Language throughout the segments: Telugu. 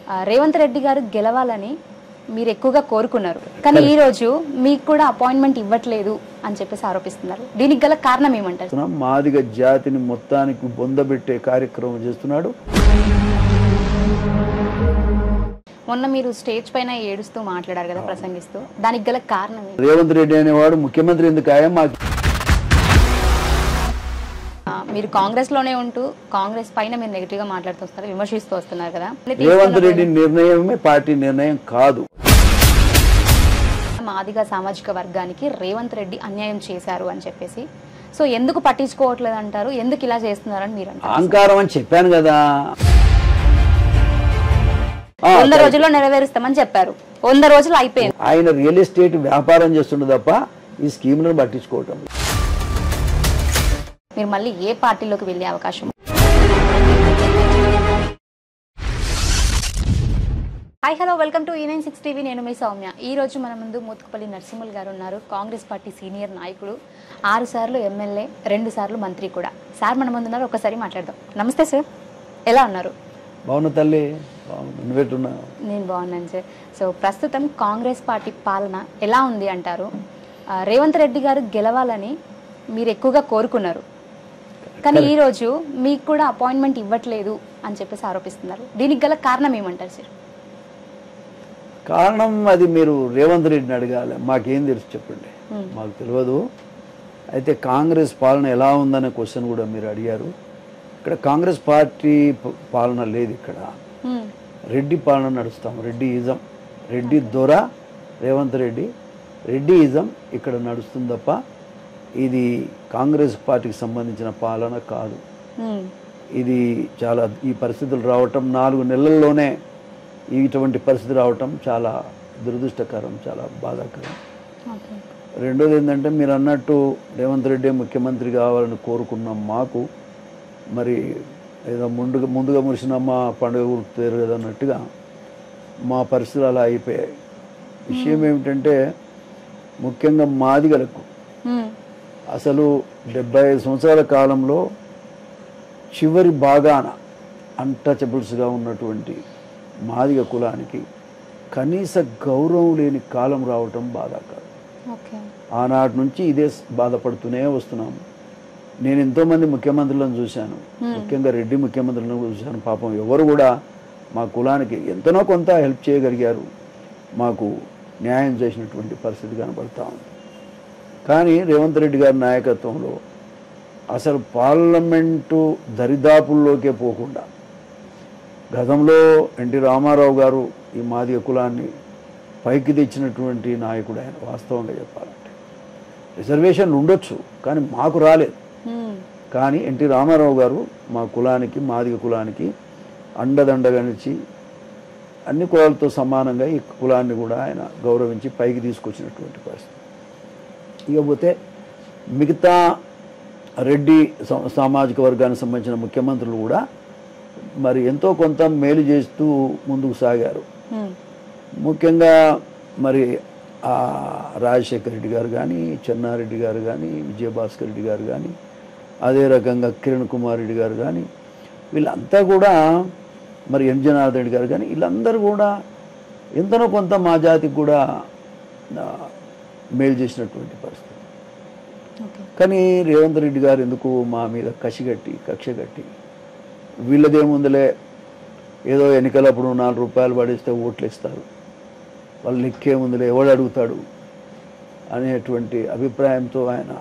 ఆ, రేవంత్ రెడ్డి గారు గెలవాలని మీరు ఎక్కువగా కోరుకున్నారు కానీ ఈ రోజు మీకు కూడా అపాయింట్మెంట్ ఇవ్వట్లేదు అని చెప్పేసి ఆరోపిస్తున్నారు దీనికి గల కారణం ఏమంటారు చేస్తున్నాం. మాదిగ జాతిని మొత్తానికి బొందబెట్టే కార్యక్రమం చేస్తున్నాడు మొన్న మీరు స్టేజ్ పైన ఏడుస్తూ మాట్లాడారు కదా ప్రసంగిస్తూ దానికి గల కారణం ఏంటి? రేవంత్ రెడ్డి అనేవాడు ముఖ్యమంత్రి ఎందుకు ఆయా మాకు ఆ, మీరు కాంగ్రెస్ లోనే ఉంటూ కాంగ్రెస్ పైన మీరు నెగిటివ్ గా మాట్లాడుతూ వస్తున్నారు విమర్శిస్తూ వస్తున్నారు కదా రేవంత్ రెడ్డి నిర్ణయమే పార్టీ నిర్ణయం కాదు మాదిగా సామాజిక వర్గానికి రేవంత్ రెడ్డి అన్యాయం చేశారు అని చెప్పేసి సో ఎందుకు పట్టించుకోవట్లేదు అంటారు ఎందుకు ఇలా చేస్తున్నారని మీరు అంటారు అహంకారం అని చెప్పాను కదా ఆ, వంద రోజుల్లో నెరవేరుస్తామని చెప్పారు వంద రోజులు అయిపోయింది ఆయన రియల్ ఎస్టేట్ వ్యాపారం చేస్తుండే తప్ప ఈ స్కీమ్లను పట్టించుకోవటం లేదు. మీరు మళ్ళీ ఏ పార్టీలోకి వెళ్ళే అవకాశం హాయ్ హలో వెల్కమ్ టు ఈ నైన్ సిక్స్ టీవీ నేను మీ సౌమ్య ఈ రోజు మన ముందు మూతుకుపల్లి నరసింహులు గారు ఉన్నారు కాంగ్రెస్ పార్టీ సీనియర్ నాయకుడు ఆరు సార్లు ఎమ్మెల్యే రెండు సార్లు మంత్రి కూడా సార్ మన ముందు ఉన్నారు ఒకసారి మాట్లాడదాం నమస్తే సార్ ఎలా ఉన్నారు బాగున్న తల్లి బాగున్నా నువ్వెట్టున్నా నేను బాగున్నాను సార్ సో ప్రస్తుతం కాంగ్రెస్ పార్టీ పాలన ఎలా ఉంది అంటారు ఆ, రేవంత్ రెడ్డి గారు గెలవాలని మీరు ఎక్కువగా కోరుకున్నారు కానీ ఈ రోజు మీకు కూడా అపాయింట్మెంట్ ఇవ్వట్లేదు అని చెప్పేసి ఆరోపిస్తున్నారు దీనికి గల కారణం ఏమంటారు సార్ కారణం అది మీరు రేవంత్ రెడ్డిని అడగాలి మాకేం తెలుసు చెప్పండి మాకు తెలియదు అయితే కాంగ్రెస్ పాలన ఎలా ఉందనే క్వశ్చన్ కూడా మీరు అడిగారు ఇక్కడ కాంగ్రెస్ పార్టీ ప- పాలన లేదు ఇక్కడ హ్మ్. రెడ్డి పాలన నడుస్తాం రెడ్డి ఇజం రెడ్డి దొర రేవంత్ రెడ్డి రెడ్డి ఇజం ఇక్కడ నడుస్తుంది తప్ప ఇది కాంగ్రెస్ పార్టీకి సంబంధించిన పాలన కాదు హ్మ్. ఇది చాలా ఈ పరిస్థితులు రావటం నాలుగు నెలల్లోనే ఇటువంటి పరిస్థితి రావటం చాలా దురదృష్టకరం చాలా బాధాకరం ఓకే రెండోది ఏంటంటే మీరు అన్నట్టు రేవంత్ రెడ్డి ముఖ్యమంత్రి కావాలని కోరుకున్న మాకు మరి ఏదో ముందుగా ముందుగా మురిసినమ్మ పండుగ గుర్తుతారు కదా అన్నట్టుగా మా పరిస్థితులు అలా అయిపోయాయి విషయం ఏమిటంటే ముఖ్యంగా మాదిగలకు హ్మ్. అసలు డెబ్బై ఐదు సంవత్సరాల కాలంలో చివరి భాగాన అన్టచబుల్స్గా ఉన్నటువంటి మాదిగ కులానికి కనీస గౌరవం లేని కాలం రావటం బాధాకరం ఓకే ఆనాటి నుంచి ఇదే స్- బాధపడుతూనే వస్తున్నాము నేను ఎంతోమంది ముఖ్యమంత్రులను చూశాను ముఖ్యంగా రెడ్డి ముఖ్యమంత్రులను కూడా చూశాను పాపం ఎవరు కూడా మా కులానికి ఎంతనో కొంత హెల్ప్ చేయగలిగారు మాకు న్యాయం చేసినటువంటి పరిస్థితి కనబడతా ఉంది కానీ రేవంత్ రెడ్డి గారి నాయకత్వంలో అసలు పార్లమెంటు దరిదాపుల్లోకే పోకుండా గతంలో ఎన్టీ రామారావు గారు ఈ మాదిగ కులాన్ని పైకి తెచ్చినటువంటి నాయకుడు ఆయన వాస్తవంగా చెప్పాలంటే రిజర్వేషన్లు ఉండొచ్చు కానీ మాకు రాలేదు హ్మ్. కానీ ఎన్టీ రామారావు గారు మా కులానికి మాదిగ కులానికి అండదండగా నిలిచి అన్ని కులాలతో సమానంగా ఈ కులాన్ని కూడా ఆయన గౌరవించి పైకి తీసుకొచ్చినటువంటి పరిస్థితి ఇకపోతే మిగతా రెడ్డి సా- సామాజిక వర్గానికి సంబంధించిన ముఖ్యమంత్రులు కూడా మరి ఎంతో కొంత మేలు చేస్తూ ముందుకు సాగారు హ్మ్. ముఖ్యంగా మరి ఆ రాజశేఖర రెడ్డి గారు కానీ చెన్నారెడ్డి గారు కానీ విజయభాస్కర్ రెడ్డి గారు కానీ అదే రకంగా కిరణ్ కుమార్ రెడ్డి గారు కానీ వీళ్ళంతా కూడా మరి ఎన్ జనార్దన్ రెడ్డి గారు కానీ వీళ్ళందరూ కూడా ఎంతనో కొంత మా జాతికి కూడా ఆ, మేలు చేసినటువంటి పరిస్థితి ఓకే కానీ రేవంత్ రెడ్డి గారు ఎందుకు మా మీద కసిగట్టి కక్ష కట్టి వీళ్ళదేముందిలే ఏదో ఎన్నికలప్పుడు నాలుగు రూపాయలు పడిస్తే ఓట్లు ఇస్తారు వాళ్ళు లెక్కేముందిలే ఎవడు అడుగుతాడు అనేటువంటి అభిప్రాయంతో ఆయన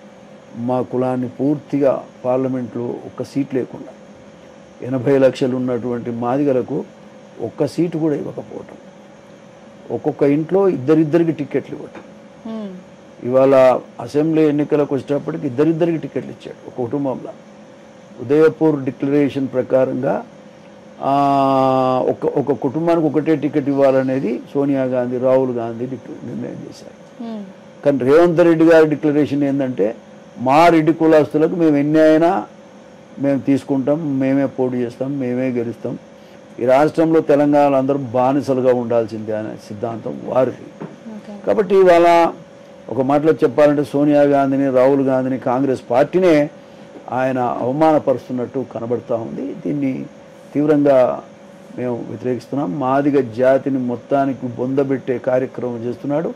మా కులాన్ని పూర్తిగా పార్లమెంట్లో ఒక్క సీట్ లేకుండా ఎనభై లక్షలు ఉన్నటువంటి మాదిగలకు ఒక్క సీటు కూడా ఇవ్వకపోవటం ఒక్కొక్క ఇంట్లో ఇద్దరిద్దరికి టికెట్లు ఇవ్వటం హ్మ్. ఇవాళ అసెంబ్లీ ఎన్నికలకు వచ్చేటప్పటికి ఇద్దరిద్దరికి టికెట్లు ఇచ్చాడు ఒక కుటుంబంలో ఉదయపూర్ డిక్లరేషన్ ప్రకారంగా ఆ, ఒక ఒక కుటుంబానికి ఒకటే టికెట్ ఇవ్వాలనేది సోనియా గాంధీ రాహుల్ గాంధీ డిక్ల- నిర్ణయం చేశారు హ్మ్. కానీ రేవంత్ రెడ్డి గారి డిక్లరేషన్ ఏంటంటే మా రెడ్డి కులాస్తులకు మేము ఎన్ని అయినా మేము తీసుకుంటాం మేమే పోటీ చేస్తాం మేమే గెలుస్తాం ఈ రాష్ట్రంలో తెలంగాణ అందరూ బానిసలుగా ఉండాల్సిందే అనే సిద్ధాంతం వారిది ఓకే కాబట్టి ఇవాళ ఒక మాటలో చెప్పాలంటే సోనియా గాంధీని రాహుల్ గాంధీని కాంగ్రెస్ పార్టీనే ఆయన అవమానపరుస్తున్నట్టు కనబడుతూ ఉంది దీన్ని తీవ్రంగా మేము వ్యతిరేకిస్తున్నాం మాదిగ జాతిని మొత్తానికి బొందబెట్టే కార్యక్రమం చేస్తున్నాడు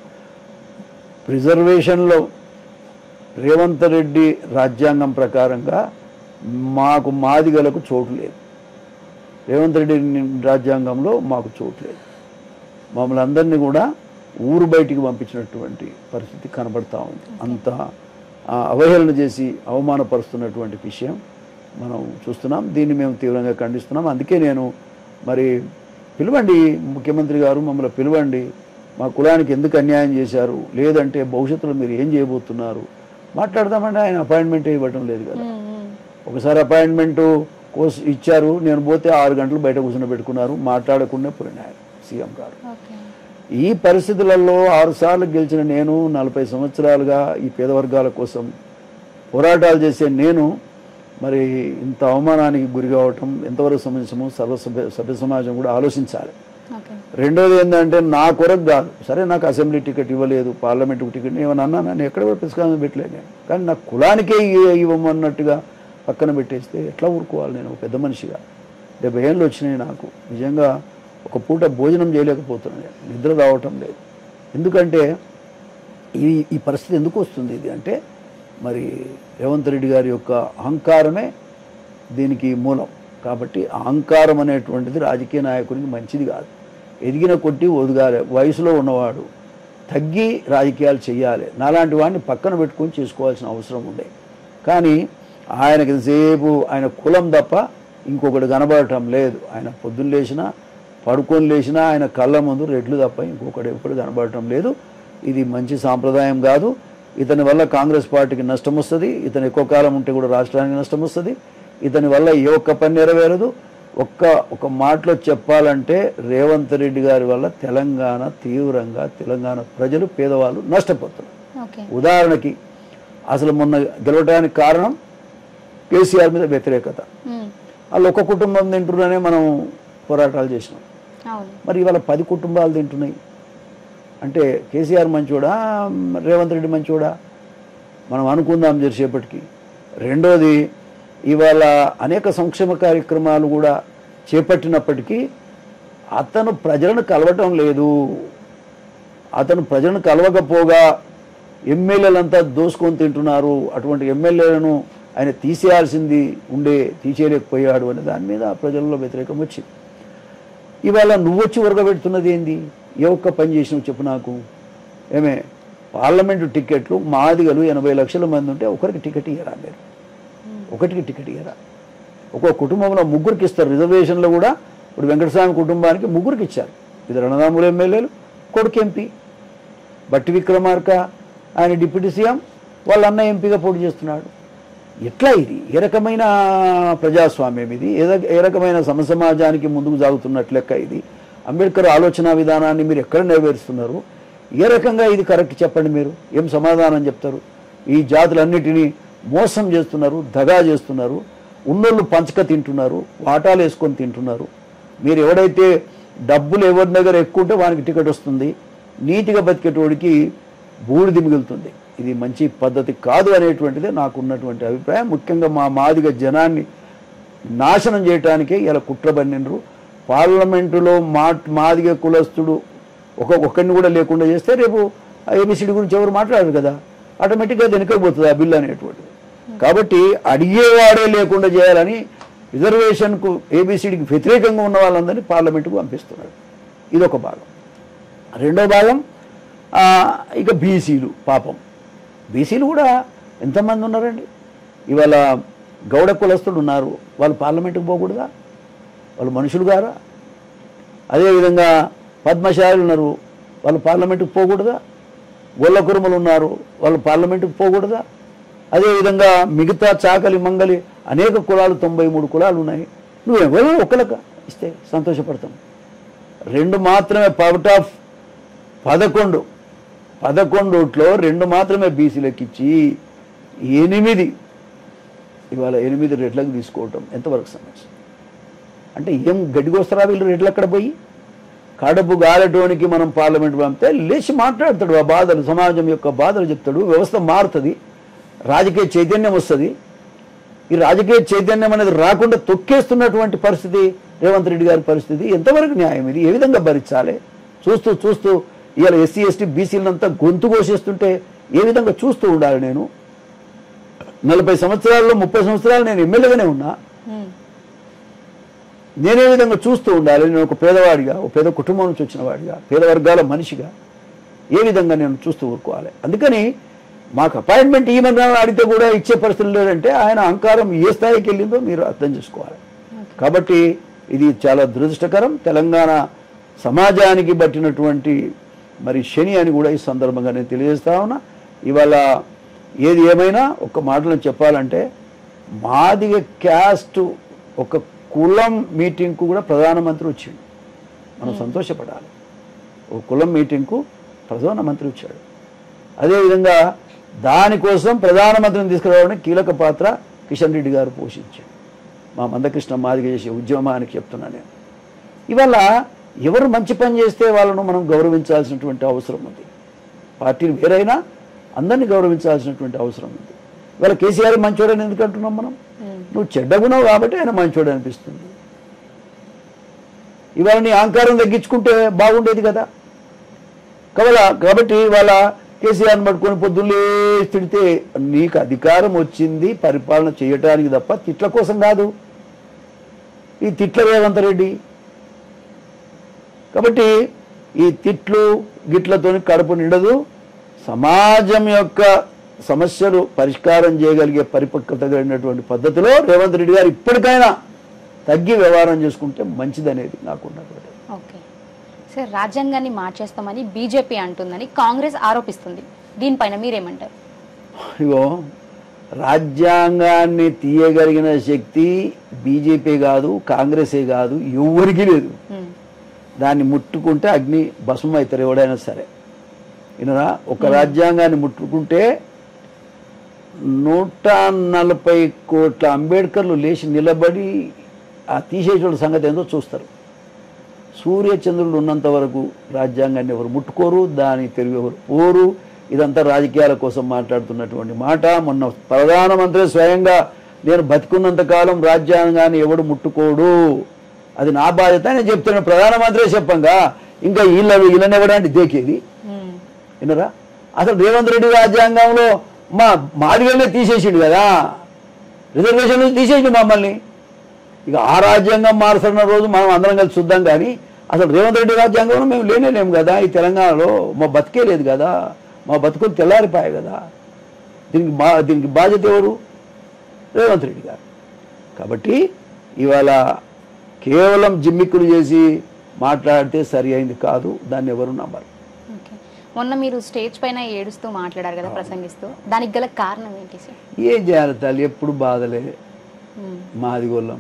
రిజర్వేషన్లో రేవంత్ రెడ్డి రాజ్యాంగం ప్రకారంగా మాకు మాదిగలకు చోటు లేదు రేవంత్ రెడ్డి రాజ్యాంగంలో మాకు చోటు లేదు మమ్మల్ని అందరినీ కూడా ఊరు బయటికి పంపించినటువంటి పరిస్థితి కనబడతా ఉంది అంత ఆ, అవహేళన చేసి అవమానపరుస్తున్నటువంటి విషయం మనం చూస్తున్నాం దీన్ని మేము తీవ్రంగా ఖండిస్తున్నాం అందుకే నేను మరి పిలవండి ముఖ్యమంత్రి గారు మమ్మల్ని పిలవండి మా కులానికి ఎందుకు అన్యాయం చేశారు లేదంటే భవిష్యత్తులో మీరు ఏం చేయబోతున్నారు మాట్లాడదామంటే ఆయన అపాయింట్మెంట్ ఇవ్వటం లేదు కదా ఉమ్, ఉమ్. ఒకసారి అపాయింట్మెంట్ కోర్స్ ఇచ్చారు నేను పోతే ఆరు గంటలు బయట కూర్చొని పెట్టుకున్నారు మాట్లాడకుండా పోయినారు సీఎం గారు ఓకే ఈ పరిస్థితులలో ఆరు సార్లు గెలిచిన నేను నలభై సంవత్సరాలుగా ఈ పేద వర్గాల కోసం పోరాటాలు చేసే నేను మరి ఇంత అవమానానికి గురి కావటం ఎంతవరకు సమంజసమో సర్వ సభ్య సభ్య సమాజం కూడా ఆలోచించాలి ఓకే రెండోది ఏంటంటే నా కొరకు కాదు సరే నాకు అసెంబ్లీ టికెట్ ఇవ్వలేదు పార్లమెంట్ టికెట్ ఏమన్నా అన్నా నేను ఎక్కడ కూడా ప్రతిష్కారం పెట్టలేదు నేను కానీ నా కులానికే ఇ- ఇవ్వమన్నట్టుగా పక్కన పెట్టేస్తే ఎట్లా ఊరుకోవాలి నేను ఒక పెద్ద మనిషిగా డెబ్బై ఏళ్ళు వచ్చినాయి నాకు నిజంగా ఒక పూట భోజనం చేయలేకపోతున్నాను నేను. నిద్ర రావటం లేదు ఎందుకంటే ఈ ఈ పరిస్థితి ఎందుకు వస్తుంది ఇది అంటే మరి రేవంత్ రెడ్డి గారి యొక్క అహంకారమే దీనికి మూలం కాబట్టి అహంకారం అనేటువంటిది రాజకీయ నాయకునికి మంచిది కాదు ఎదిగిన కొట్టి ఒదగాలి వయసులో ఉన్నవాడు తగ్గి రాజకీయాలు చేయాలి నాలాంటి వాడిని పక్కన పెట్టుకొని చేసుకోవాల్సిన అవసరం ఉండే కానీ ఆయనకి ఎంతసేపు ఆయన కులం తప్ప ఇంకొకటి కనబడటం లేదు ఆయన పొద్దున్న లేచినా పడుకొని లేచినా ఆయన కళ్ళ ముందు రెడ్లు తప్ప ఇంకొకటి ఎప్పుడు కనబడటం లేదు ఇది మంచి సాంప్రదాయం కాదు ఇతని వల్ల కాంగ్రెస్ పార్టీకి నష్టం వస్తుంది ఇతను ఎక్కువ కాలం ఉంటే కూడా రాష్ట్రానికి నష్టం వస్తుంది ఇతని వల్ల ఏ ఒక్క పని నెరవేరదు ఒక్క ఒక మాటలో చెప్పాలంటే రేవంత్ రెడ్డి గారి వల్ల తెలంగాణ తీవ్రంగా తెలంగాణ ప్రజలు పేదవాళ్ళు నష్టపోతున్నారు ఓకే ఉదాహరణకి అసలు మొన్న గెలవడానికి కారణం కేసీఆర్ మీద వ్యతిరేకత ఉమ్, వాళ్ళు ఒక కుటుంబం తింటున్నానే మనం పోరాటాలు చేసినాం అవును మరి ఇవాళ పది కుటుంబాలు తింటున్నాయి అంటే కేసీఆర్ మంచోడా రేవంత్ రెడ్డి మంచోడా మనం అనుకుందాం జరిసేపటికి రెండోది ఇవాళ అనేక సంక్షేమ కార్యక్రమాలు కూడా చేపట్టినప్పటికీ అతను ప్రజలను కలవటం లేదు అతను ప్రజలను కలవకపోగా ఎమ్మెల్యేలంతా దోసుకొని తింటున్నారు అటువంటి ఎమ్మెల్యేలను ఆయన తీసేయాల్సింది ఉండే తీసేయలేకపోయాడు అనే దాని మీద ప్రజల్లో వ్యతిరేకం వచ్చింది ఇవాళ నువ్వు వచ్చి ఉరగబెడుతున్నది ఏంది ఏ ఒక్క పని చేసినావు చెప్పు నాకు ఏమే పార్లమెంటు టికెట్లు మాదిగలు ఎనభై లక్షల మంది ఉంటే ఒకరికి టికెట్ ఇయ్యరా మీరు ఒకటికి టికెట్ ఇయ్యరా ఒక్కో కుటుంబంలో ముగ్గురికి ఇస్తారు రిజర్వేషన్లో కూడా ఇప్పుడు వెంకటస్వామి కుటుంబానికి ముగ్గురికి ఇచ్చారు ఇది రణదాములు ఎమ్మెల్యేలు కొడుకు ఎంపీ బట్టి విక్రమార్క ఆయన డిప్యూటీ సీఎం వాళ్ళ అన్న ఎంపీగా పోటీ చేస్తున్నాడు ఎట్లా ఇది ఏ రకమైన ప్రజాస్వామ్యం ఇది ఏ రక- ఏ రకమైన సమసమాజానికి ముందుకు సాగుతున్నట్లు లెక్క ఇది అంబేద్కర్ ఆలోచన విధానాన్ని మీరు ఎక్కడ నెరవేరుస్తున్నారు ఏ రకంగా ఇది కరెక్ట్ చెప్పండి మీరు ఏం సమాధానం చెప్తారు ఈ జాతులన్నిటినీ మోసం చేస్తున్నారు దగా చేస్తున్నారు ఉన్నోళ్ళు పంచక తింటున్నారు వాటాలు వేసుకొని తింటున్నారు మీరు ఎవడైతే డబ్బులు ఎవరి దగ్గర ఎక్కువ ఉంటే వానికి టికెట్ వస్తుంది నీతిగా బతికేటోడికి బూడిది మిగులుతుంది ఇది మంచి పద్ధతి కాదు అనేటువంటిదే నాకు ఉన్నటువంటి అభిప్రాయం ముఖ్యంగా మా మాదిగ జనాన్ని నాశనం చేయటానికే ఇలా కుట్ర పన్నిండ్రు పార్లమెంటులో మా మాదిగ కులస్తుడు ఒక ఒక్కరిని కూడా లేకుండా చేస్తే రేపు ఏబిసిడి గురించి ఎవరు మాట్లాడరు కదా ఆటోమేటిక్గా వెనుకపోతుంది ఆ బిల్లు అనేటువంటిది కాబట్టి అడిగేవాడే లేకుండా చేయాలని రిజర్వేషన్కు ఏబిసిడికి వ్యతిరేకంగా ఉన్న వాళ్ళందరినీ పార్లమెంటుకు పంపిస్తున్నాడు ఇదొక భాగం రెండో భాగం ఆ, ఇక బీసీలు పాపం బీసీలు కూడా ఎంతమంది ఉన్నారండి ఇవాళ గౌడ కులస్తులు ఉన్నారు వాళ్ళు పార్లమెంటుకు పోకూడదా వాళ్ళు మనుషులు గారా అదేవిధంగా పద్మశాలులు ఉన్నారు వాళ్ళు పార్లమెంటుకు పోకూడదా గొల్ల కురుమలు ఉన్నారు వాళ్ళు పార్లమెంటుకు పోకూడదా అదేవిధంగా మిగతా చాకలి మంగలి అనేక కులాలు తొంభై మూడు కులాలు ఉన్నాయి నువ్వు ఎవరో ఒకళ్ళక ఇస్తే సంతోషపడతాం రెండు మాత్రమే పౌట్ ఆఫ్ పదకొండు పదకొండుట్లో రెండు మాత్రమే బీసీలకు ఇచ్చి ఎనిమిది ఇవాళ ఎనిమిది రెడ్లకు తీసుకోవటం ఎంతవరకు సమస్య అంటే ఏం గడ్డికొస్తారా వీళ్ళు రెడ్లు అక్కడ పోయి కడుపు గాలటోనికి మనం పార్లమెంట్ పంపితే లేచి మాట్లాడతాడు ఆ బాధలు సమాజం యొక్క బాధలు చెప్తాడు వ్యవస్థ మారుతుంది రాజకీయ చైతన్యం వస్తుంది ఈ రాజకీయ చైతన్యం అనేది రాకుండా తొక్కేస్తున్నటువంటి పరిస్థితి రేవంత్ రెడ్డి గారి పరిస్థితి ఎంతవరకు న్యాయం ఇది ఏ విధంగా భరించాలి చూస్తూ చూస్తూ ఇవాళ ఎస్సీ ఎస్టీ బీసీలంతా గొంతు కోసేస్తుంటే ఏ విధంగా చూస్తూ ఉండాలి నేను నలభై సంవత్సరాల్లో ముప్పై సంవత్సరాలు నేను ఎమ్మెల్యేగానే ఉన్నా ఉమ్, నేనే విధంగా చూస్తూ ఉండాలి నేను ఒక పేదవాడిగా ఒక పేద కుటుంబం నుంచి వచ్చిన వాడిగా పేద వర్గాల మనిషిగా ఏ విధంగా నేను చూస్తూ ఊరుకోవాలి అందుకని మాకు అపాయింట్మెంట్ ఈమెన్ అడిగితే కూడా ఇచ్చే పరిస్థితులు లేదంటే ఆయన అహంకారం ఏ స్థాయికి వెళ్ళిందో మీరు అర్థం చేసుకోవాలి కాబట్టి ఇది చాలా దురదృష్టకరం తెలంగాణ సమాజానికి పట్టినటువంటి మరి శని అని కూడా ఈ సందర్భంగా నేను తెలియజేస్తా ఉన్నా ఇవాళ ఏది ఏమైనా ఒక మాటలో చెప్పాలంటే మాదిగ క్యాస్ట్ ఒక కులం మీటింగ్కు కూడా ప్రధానమంత్రి వచ్చిండు మనం సంతోషపడాలి ఒక కులం మీటింగ్కు ప్రధానమంత్రి వచ్చాడు అదేవిధంగా దానికోసం ప్రధానమంత్రిని తీసుకురావడానికి కీలక పాత్ర కిషన్ రెడ్డి గారు పోషించాడు మా మందకృష్ణ మాదిగ చేసే ఉద్యమానికి చెప్తున్నా నేను ఇవాళ ఎవరు మంచి పని చేస్తే వాళ్ళను మనం గౌరవించాల్సినటువంటి అవసరం ఉంది పార్టీలు వేరైనా అందరినీ గౌరవించాల్సినటువంటి అవసరం ఉంది ఇవాళ కేసీఆర్ మంచోడని ఎందుకు అంటున్నాం మనం నువ్వు చెడ్డగున్నావు కాబట్టి ఆయన మంచోడు అనిపిస్తుంది ఇవాళ నీ అహంకారం తగ్గించుకుంటే బాగుండేది కదా కవల కాబట్టి వాళ్ళ కేసీఆర్ని పట్టుకొని పొద్దున్నే తిడితే నీకు అధికారం వచ్చింది పరిపాలన చేయటానికి తప్ప తిట్ల కోసం కాదు ఈ తిట్ల రేవంత్ రెడ్డి కాబట్టి ఈ తిట్లు గిట్లతోని కడుపు నిండదు సమాజం యొక్క సమస్యలు పరిష్కారం చేయగలిగే పరిపక్వత కలిగినటువంటి పద్ధతిలో రేవంత్ రెడ్డి గారు ఇప్పటికైనా తగ్గి వ్యవహారం చేసుకుంటే మంచిదనేది నాకున్నటువంటి ఓకే సార్ రాజ్యాంగాన్ని మార్చేస్తామని బీజేపీ అంటుందని కాంగ్రెస్ ఆరోపిస్తుంది దీనిపైన మీరేమంటారు ఇగో రాజ్యాంగాన్ని తీయగలిగిన శక్తి బీజేపీ కాదు కాంగ్రెసే కాదు ఎవరికీ లేదు ఉమ్, దాన్ని ముట్టుకుంటే అగ్ని భస్మం అవుతారు ఎవడైనా సరే వినరా ఒక రాజ్యాంగాన్ని ముట్టుకుంటే నూట నలభై కోట్ల అంబేద్కర్లు లేచి నిలబడి ఆ తీసేసిన సంగతి ఏందో చూస్తారు సూర్య చంద్రులు ఉన్నంత వరకు రాజ్యాంగాన్ని ఎవరు ముట్టుకోరు దాని తెలుగు ఎవరు పోరు ఇదంతా రాజకీయాల కోసం మాట్లాడుతున్నటువంటి మాట మొన్న ప్రధానమంత్రి స్వయంగా నేను బతికున్నంత కాలం రాజ్యాంగాన్ని ఎవడు ముట్టుకోడు అది నా బాధ్యత నేను చెప్తున్నాను ప్రధానమంత్రి చెప్పంగా ఇంకా వీళ్ళ వీళ్ళని ఎవడంటే దేకేది ఉమ్, వినరా అసలు రేవంత్ రెడ్డి రాజ్యాంగంలో మా మాదిగలనే తీసేసిండు కదా రిజర్వేషన్ నుంచి తీసేసిండు మమ్మల్ని ఇక ఆ రాజ్యాంగం మారుతున్న రోజు మనం అందరం కలిసి చూద్దాం కానీ అసలు రేవంత్ రెడ్డి రాజ్యాంగంలో మేము లేనేలేము కదా ఈ తెలంగాణలో మా బతికే లేదు కదా మా బతుకులు తెల్లారిపోయాయి కదా దీనికి బా దీనికి బాధ్యత ఎవరు రేవంత్ రెడ్డి గారు కాబట్టి ఇవాళ కేవలం జిమ్మిక్కులు చేసి మాట్లాడితే సరి అయింది కాదు దాన్ని ఎవరు నమ్మరు ఓకే మొన్న మీరు స్టేజ్ పైన ఏడుస్తూ మాట్లాడారు కదా ప్రసంగిస్తూ దానికి గల కారణం ఏంటి సార్ ఏం చేయాలి తల్లి ఎప్పుడు బాధలే ఉమ్, మాది గొల్లం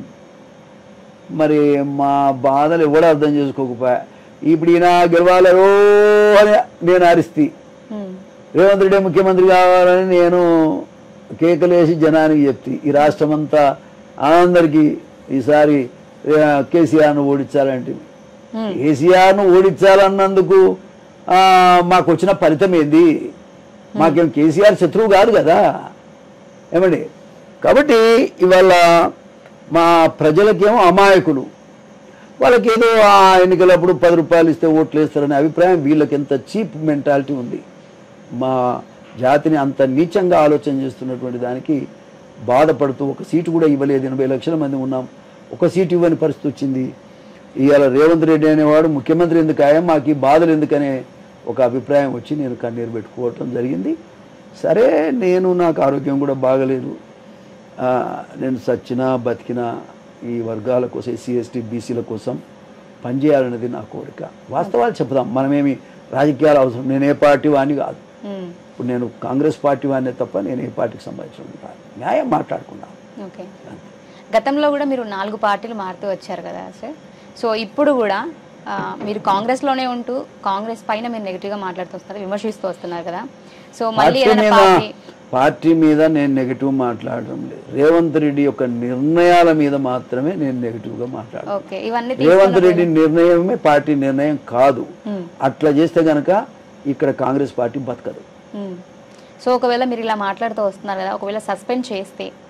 మరి మా బాధలు ఎవడు అర్థం చేసుకోకపోయా ఇప్పుడు ఈయన గెలవాలరో అని నేను అరిస్తి ఉమ్, రేవంత్ రెడ్డి ముఖ్యమంత్రి కావాలని నేను కేకలేసి జనానికి చెప్తి ఈ రాష్ట్రం అంతా అందరికీ ఈసారి ఆ, కేసీఆర్ను ఓడించాలంటే ఉమ్, కేసీఆర్ను ఓడించాలన్నందుకు ఆ, మాకు వచ్చిన ఫలితం ఏంది మాకేం కేసీఆర్ శత్రువు కాదు కదా ఏమండి కాబట్టి ఇవాళ మా ప్రజలకేమో అమాయకులు వాళ్ళకి ఏదో ఆ ఎన్నికలప్పుడు పది రూపాయలు ఇస్తే ఓట్లు వేస్తారనే అభిప్రాయం వీళ్ళకి ఎంత చీప్ మెంటాలిటీ ఉంది మా జాతిని అంత నీచంగా ఆలోచన చేస్తున్నటువంటి దానికి బాధపడుతూ ఒక సీటు కూడా ఇవ్వలేదు ఎనభై లక్షల మంది ఉన్నాం ఒక సీటు ఇవ్వని పరిస్థితి వచ్చింది ఇవాళ రేవంత్ రెడ్డి అనేవాడు ముఖ్యమంత్రి ఎందుకు ఆయా మాకు ఈ బాధలు ఎందుకనే ఒక అభిప్రాయం వచ్చి నేను కన్నీరు పెట్టుకోవటం జరిగింది సరే నేను నాకు ఆరోగ్యం కూడా బాగలేదు ఆ, నేను సచ్చినా బతికినా ఈ వర్గాల కోసం ఎస్సీ ఎస్టీ బీసీల కోసం పనిచేయాలనేది నా కోరిక వాస్తవాలు చెప్దాం మనమేమి రాజకీయాలు అవసరం నేను ఏ పార్టీ వాడిని కాదు ఉమ్, ఇప్పుడు నేను కాంగ్రెస్ పార్టీ వాడినే తప్ప నేను ఏ పార్టీకి సంబంధించిన కాదు న్యాయం మాట్లాడుకున్నాను ఓకే గతంలో కూడా మీరు నాలుగు పార్టీలు మారుతూ వచ్చారు కదా సార్ సో ఇప్పుడు కూడా ఆ, మీరు కాంగ్రెస్లోనే ఉంటూ కాంగ్రెస్ పైన మీరు నెగిటివ్గా మాట్లాడుతూ వస్తున్నారు విమర్శిస్తూ వస్తున్నారు కదా సో మళ్ళీ పార్టీ ఏదైనా మీద పార్టీ పార్టీ మీద నేను నెగిటివ్ మాట్లాడడం లేదు రేవంత్ రెడ్డి యొక్క నిర్ణయాల మీద మాత్రమే నేను నెగిటివ్గా మాట్లాడను ఓకే ఇవన్నీ రేవంత్ రెడ్డి నిర్ణయమే పార్టీ నిర్ణయం కాదు ఉమ్, అట్లా చేస్తే గనక ఇక్కడ కాంగ్రెస్ పార్టీ బతకదు ఉమ్. సో ఒకవేళ మీరు ఇలా మాట్లాడుతూ వస్తున్నారు కదా ఒకవేళ సస్పెండ్ చేస్తే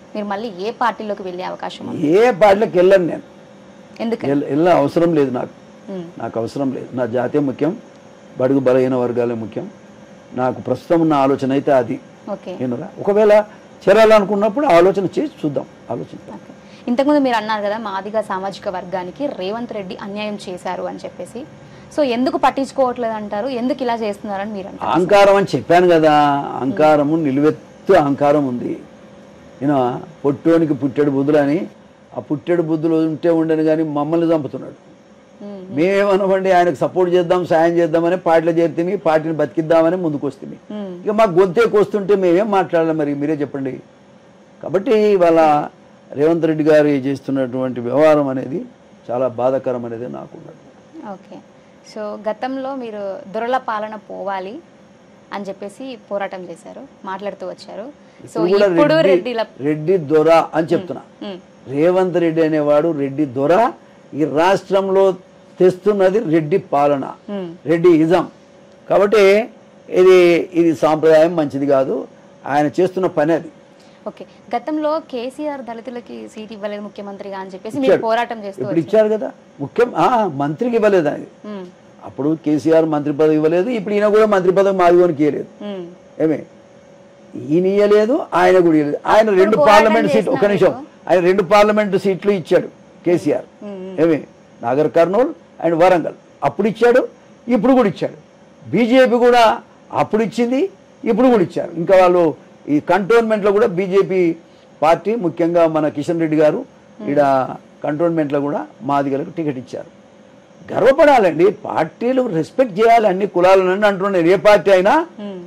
మీరు మళ్ళీ ఏ పార్టీలోకి వెళ్ళే అవకాశం ఉంది ఏ పార్టీలకు వెళ్ళను నేను ఎందుకని వెళ్ళ- వెళ్ళ అవసరం లేదు నాకు ఉమ్, నాకు అవసరం లేదు నా జాతీయ ముఖ్యం బడుగు బలహీన వర్గాలే ముఖ్యం నాకు ప్రస్తుతం ఉన్న ఆలోచన అయితే అది ఓకే ఏనురా ఒకవేళ చేరాలనుకున్నప్పుడు ఆలోచన చేసి చూద్దాం ఆలోచిద్దాం ఓకే. ఇంతకుముందు మీరు అన్నారు కదా మాదిగ సామాజిక వర్గానికి రేవంత్ రెడ్డి అన్యాయం చేశారు అని చెప్పేసి సో ఎందుకు పట్టించుకోవట్లేదు అంటారు ఎందుకు ఇలా చేస్తున్నారని మీరు అంటారు అహంకారం అని చెప్పాను కదా అహంకారము నిలువెత్తు అహంకారం ఉంది ఈయన పొట్టోనికి పుట్టెడు బుద్ధులు అని ఆ పుట్టెడు బుద్ధులు ఉంటే ఉండని కానీ మమ్మల్ని చంపుతున్నాడు ఉమ్, మేమేమనమండి ఆయనకు సపోర్ట్ చేద్దాం సాయం చేద్దామని పార్టీలో చేరితే పార్టీని బతికిద్దామని ముందుకు వస్తే ఉమ్, ఇక మాకు గొంతేకి వస్తుంటే మేమేం మాట్లాడాలి మరి మీరే చెప్పండి కాబట్టి ఇవాళ రేవంత్ రెడ్డి గారు చేస్తున్నటువంటి వ్యవహారం అనేది చాలా బాధాకరం అనేది నాకు ఉన్నది ఓకే సో గతంలో మీరు దొరల పాలన పోవాలి అని చెప్పేసి పోరాటం చేశారు మాట్లాడుతూ వచ్చారు సో ఇప్పుడు కూడా ఇప్పుడు రెడ్డి రెడ్డిల రెడ్డి దొర అని చెప్తున్నా ఉమ్, రేవంత్ రెడ్డి అనేవాడు రెడ్డి దొర ఈ రాష్ట్రంలో తెస్తున్నది రెడ్డి పాలన ఉమ్, రెడ్డి ఇజం కాబట్టి ఇది ఇది సాంప్రదాయం మంచిది కాదు ఆయన చేస్తున్న పని అది ఓకే గతంలో కేసీఆర్ దళితులకి సీట్ ఇవ్వలేదు ముఖ్యమంత్రిగా అని చెప్పేసి మీరు పోరాటం చేస్తూ ఇప్పుడు ఇచ్చారు కదా ముఖ్యం ఆ, మంత్రికి ఇవ్వలేదు ఆయన ఉమ్, అప్పుడు కేసీఆర్ మంత్రి పదవి ఇవ్వలేదు ఇప్పుడు ఈయన కూడా మంత్రి పదవి మాదిగోనికి ఇవ్వలేదు ఉమ్, ఏమే ఈయన ఇవ్వలేదు ఆయన కూడా ఇవ్వలేదు ఆయన రెండు పార్లమెంట్ సీట్లు ఒక నిమిషం ఆయన రెండు పార్లమెంట్ సీట్లు ఇచ్చాడు కేసీఆర్ ఉమ్, ఏమే నాగర్ కర్నూల్ అండ్ వరంగల్ అప్పుడు ఇచ్చాడు ఇప్పుడు కూడా ఇచ్చాడు బీజేపీ కూడా అప్పుడు ఇచ్చింది ఇప్పుడు కూడా ఇచ్చారు ఇంకా వాళ్ళు ఈ కంటోన్మెంట్లో కూడా బీజేపీ పార్టీ ముఖ్యంగా మన కిషన్ రెడ్డి గారు ఈడ కంటోన్మెంట్లో కూడా మాదిగలకు టికెట్ ఇచ్చారు గర్వపడాలండి పార్టీలు రెస్పెక్ట్ చేయాలి అన్ని కులాలను అంటున్నాను ఏ పార్టీ అయినా ఉమ్,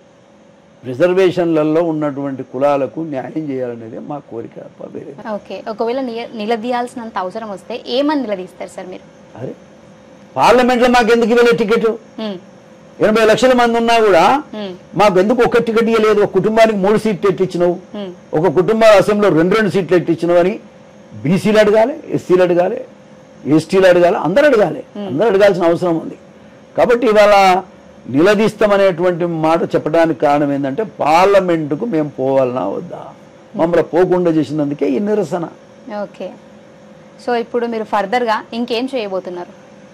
రిజర్వేషన్లలో ఉన్నటువంటి కులాలకు న్యాయం చేయాలనేది మా కోరిక తప్ప వేరే ఓకే ఒకవేళ నియ- నిలదీయాల్సినంత అవసరం వస్తే ఏమని నిలదీస్తారు సార్ మీరు అరే పార్లమెంట్లో మాకు ఎందుకు ఇవ్వలేదు టికెట్ ఉమ్, ఎనభై లక్షల మంది ఉన్నా కూడా ఉమ్, మాకు ఎందుకు ఒక్క టికెట్ ఇవ్వలేదు ఒక కుటుంబానికి మూడు సీట్లు ఎట్టించినావు ఉమ్, ఒక కుటుంబ అసెంబ్లీలో రెండు రెండు సీట్లు ఎట్టించినావు అని బీసీలు అడగాలి ఎస్సీలు అడగాలి ఎస్టీలు అడగాలి అందరు అడగాలి అందరూ అడగాల్సిన అవసరం ఉంది కాబట్టి ఇవాళ నిలదీస్తామనేటువంటి మాట చెప్పడానికి కారణం ఏంటంటే పార్లమెంటుకు మేము పోవాలనా వద్దా మమ్మల్ని పోకుండా చేసినందుకే ఈ నిరసన ఓకే సో ఇప్పుడు మీరు ఫర్దర్గా ఇంకేం చేయబోతున్నారు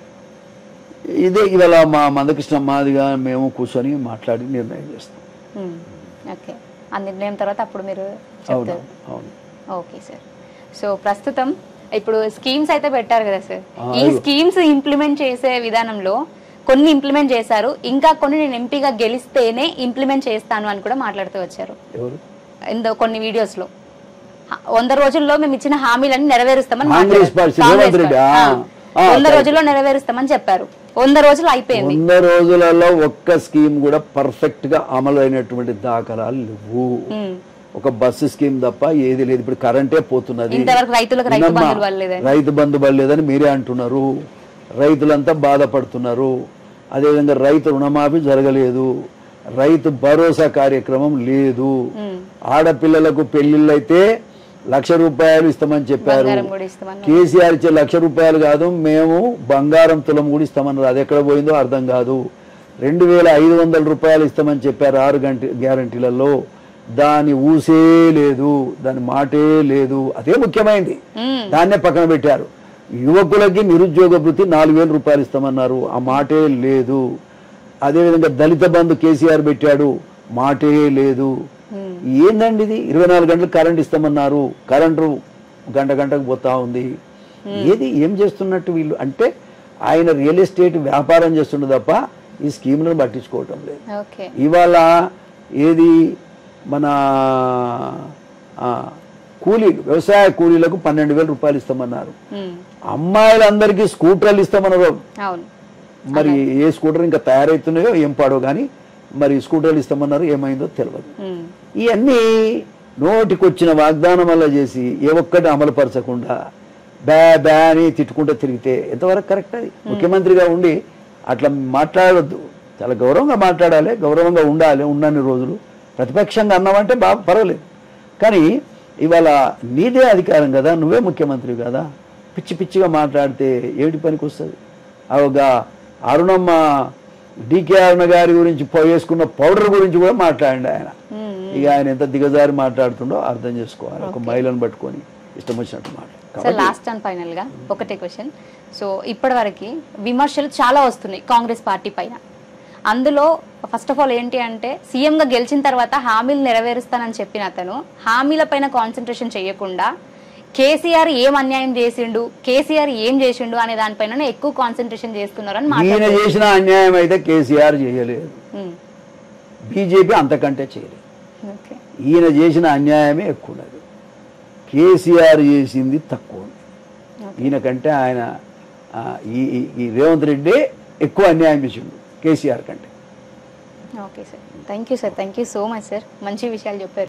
ఇదే ఇవాళ మా మందకృష్ణ మాదిగా మేము కూర్చొని మాట్లాడి నిర్ణయం చేస్తాం ఉమ్, ఓకే ఆ నిర్ణయం తర్వాత అప్పుడు మీరు అవును చెప్తారు అవును ఓకే సార్ సో ప్రస్తుతం ఇప్పుడు స్కీమ్స్ అయితే పెట్టారు కదా సార్ ఆ, ఈ స్కీమ్స్ ఇంప్లిమెంట్ చేసే విధానంలో కొన్ని ఇంప్లిమెంట్ చేశారు ఇంకా కొన్ని నేను ఎంపీగా గెలిస్తేనే ఇంప్లిమెంట్ చేస్తాను అని కూడా మాట్లాడుతూ వచ్చారు ఎవరు ఇందో కొన్ని వీడియోస్ లో హ- వంద రోజుల్లో మేము ఇచ్చిన హామీలను నెరవేరుస్తామని కాంగ్రెస్ మాట్లాడారు. Party, Congress Revanth Reddy, party. ఆ. ఆ. ఆ, వంద correct. రోజుల్లో నెరవేరుస్తామని చెప్పారు వంద రోజులు అయిపోయింది వంద రోజులలో ఒక్క స్కీమ్ కూడా పర్ఫెక్ట్ గా అమలు అయినటువంటి దాఖలాలు లేవు ఉమ్. ఒక బస్సు స్కీమ్ తప్ప ఏది లేదు ఇప్పుడు కరెంటే పోతున్నది ఇంతవరకు రైతులకు రైతు వినమ్మా, బంధువులు పడలేదని. రైతు బంధు పడలేదని మీరే అంటున్నారు రైతులంతా బాధపడుతున్నారు అదేవిధంగా రైతు రుణమాఫీ జరగలేదు రైతు భరోసా కార్యక్రమం లేదు ఉమ్. ఆడపిల్లలకు పెళ్లిళ్ళైతే లక్ష రూపాయలు ఇస్తామని చెప్పారు బంగారం కూడా ఇస్తామని కేసీఆర్ ఇచ్చే లక్ష రూపాయలు కాదు మేము బంగారం తులం కూడా ఇస్తామన్నారు అది ఎక్కడ పోయిందో అర్థం కాదు రెండు వేల ఐదు వందల రూపాయలు ఇస్తామని చెప్పారు ఆరు గంట గ్యారంటీలలో దాని ఊసే లేదు దాని మాటే లేదు అదే ముఖ్యమైనది ఉమ్. దాన్నే పక్కన పెట్టారు యువకులకి నిరుద్యోగ భృతి నాలుగు వేల రూపాయలు ఇస్తామన్నారు ఆ మాటే లేదు అదేవిధంగా దళిత బంధు కేసీఆర్ పెట్టాడు మాటే లేదు ఉమ్. ఏందండి ఇది ఇరవై నాలుగు గంటలు కరెంట్ ఇస్తామన్నారు కరెంటు గంట గంటకు పోతా ఉంది ఏది ఏం చేస్తున్నట్టు వీళ్ళు అంటే ఆయన రియల్ ఎస్టేట్ వ్యాపారం చేస్తుండే తప్ప ఈ స్కీములను పట్టించుకోవటం లేదు ఓకే ఇవాళ ఏది మన ఆ, కూలీలు వ్యవసాయ కూలీలకు పన్నెండు వేల రూపాయలు ఇస్తామన్నారు ఉమ్. అమ్మాయిలందరికీ స్కూటర్లు ఇస్తామన్నారు అవును మరి ఏ స్కూటర్ ఇంకా తయారవుతున్నాయో ఏం పాడో కానీ మరి స్కూటర్లు ఇస్తామన్నారు ఏమైందో తెలియదు ఉమ్. ఇవన్నీ నోటికొచ్చిన వాగ్దానం వల్ల చేసి ఏ ఒక్కటి అమలుపరచకుండా బ్యా బ్యా అని తిట్టుకుంటూ తిరిగితే ఎంతవరకు కరెక్ట్ అది ముఖ్యమంత్రిగా ఉండి అట్లా మాట్లాడొద్దు చాలా గౌరవంగా మాట్లాడాలి గౌరవంగా ఉండాలి ఉన్నన్ని రోజులు ప్రతిపక్షంగా అన్నామంటే బాగా పర్వాలేదు కానీ ఇవాళ నీదే అధికారం కదా నువ్వే ముఖ్యమంత్రి కదా పిచ్చి పిచ్చిగా మాట్లాడితే ఏమిటి పనికి వస్తుంది ఒక అరుణమ్మ డికే అరుణ గారి గురించి పోయేసుకున్న పౌడర్ గురించి కూడా మాట్లాడండి ఆయన ఉమ్. ఇక ఆయన ఎంత దిగజారి మాట్లాడుతుండో అర్థం చేసుకోవాలి ఒక మహిళను పట్టుకొని ఇష్టం వచ్చినట్టు మాట్లాడు సార్ లాస్ట్ అండ్ ఫైనల్ గా ఒకటే క్వశ్చన్ సో ఇప్పటివరకు విమర్శలు చాలా వస్తున్నాయి కాంగ్రెస్ పార్టీ పైన అందులో ఫస్ట్ ఆఫ్ ఆల్ ఏంటి అంటే సీఎం గా గెలిచిన తర్వాత హామీలు నెరవేరుస్తానని చెప్పిన అతను హామీల పైన కాన్సన్ట్రేషన్ చేయకుండా కేసీఆర్ ఏం అన్యాయం చేసిండు కేసీఆర్ ఏం చేసిండు అనే దానిపైన ఎక్కువ కాన్సన్ట్రేషన్ చేస్తున్నారని ఈయన మాట్లాడుతున్నారు చేసిన అన్యాయం అయితే కేసీఆర్ చేయలేదు బీజేపీ అంతకంటే చేయలేదు ఓకే ఈయన చేసిన అన్యాయమే ఎక్కువ ఉన్నది కేసీఆర్ చేసింది తక్కువ ఉంది ఈయన కంటే ఆయన ఆ, ఈ ఈ- ఈ రేవంత్ రెడ్డి ఎక్కువ అన్యాయం చేసిండు కేసీఆర్ కంటే okay sir thank you sir thank you so much sir మంచి విషయాలు చెప్పారు